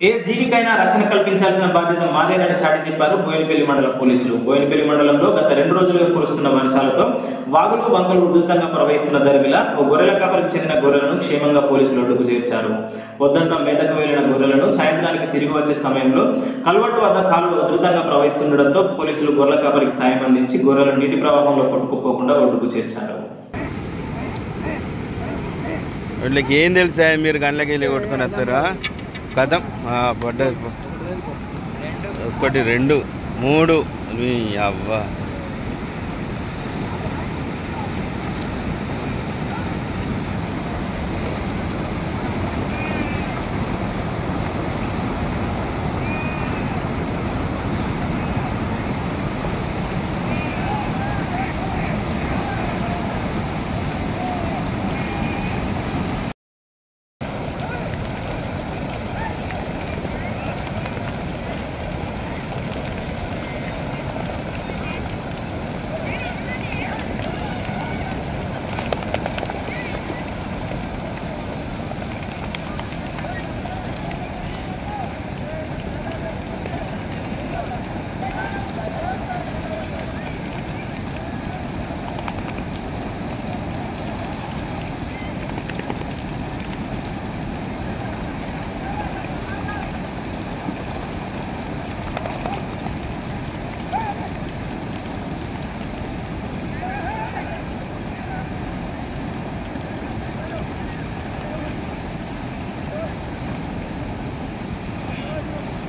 ఏ జీవికైనా రక్షణ కల్పించాల్సిన బాధ్యత మాదేనని చాటి చెప్పారు బోయినపల్లి మండల పోలీసులు బోయినపల్లి మండలంలో గత రెండు రోజులుగా కురుస్తున్న వర్షాలతో వాగులు వంకలు ఉధృతంగా ప్రవహిస్తున్న దరిమిల ఓ గొర్రెల కాపరికి చెందిన గొర్రెలను క్షేమంగా పోలీసులు ఒడ్డుకు చేర్చారు పొద్దంతా మేతకు వెళ్లిన గొర్రెలను సాయంత్రానికి తిరిగి వచ్చే సమయంలో కల్వట్టు వద్ద కాలువ ఉధృతంగా ప్రవహిస్తుండటంతో పోలీసులు గొర్రెల కాపరికి సాయం అందించి గొర్రెలు నీటి ప్రవాహంలో కొట్టుకుపోకుండా ఒడ్డుకు చేర్చారు వీళ్ళకి ఏం తెలుసా మీరు గంటలకి వెళ్ళి కొట్టుకొని వస్తారా కథం పడ్డది ఒకటి రెండు మూడు మీ అవ్వ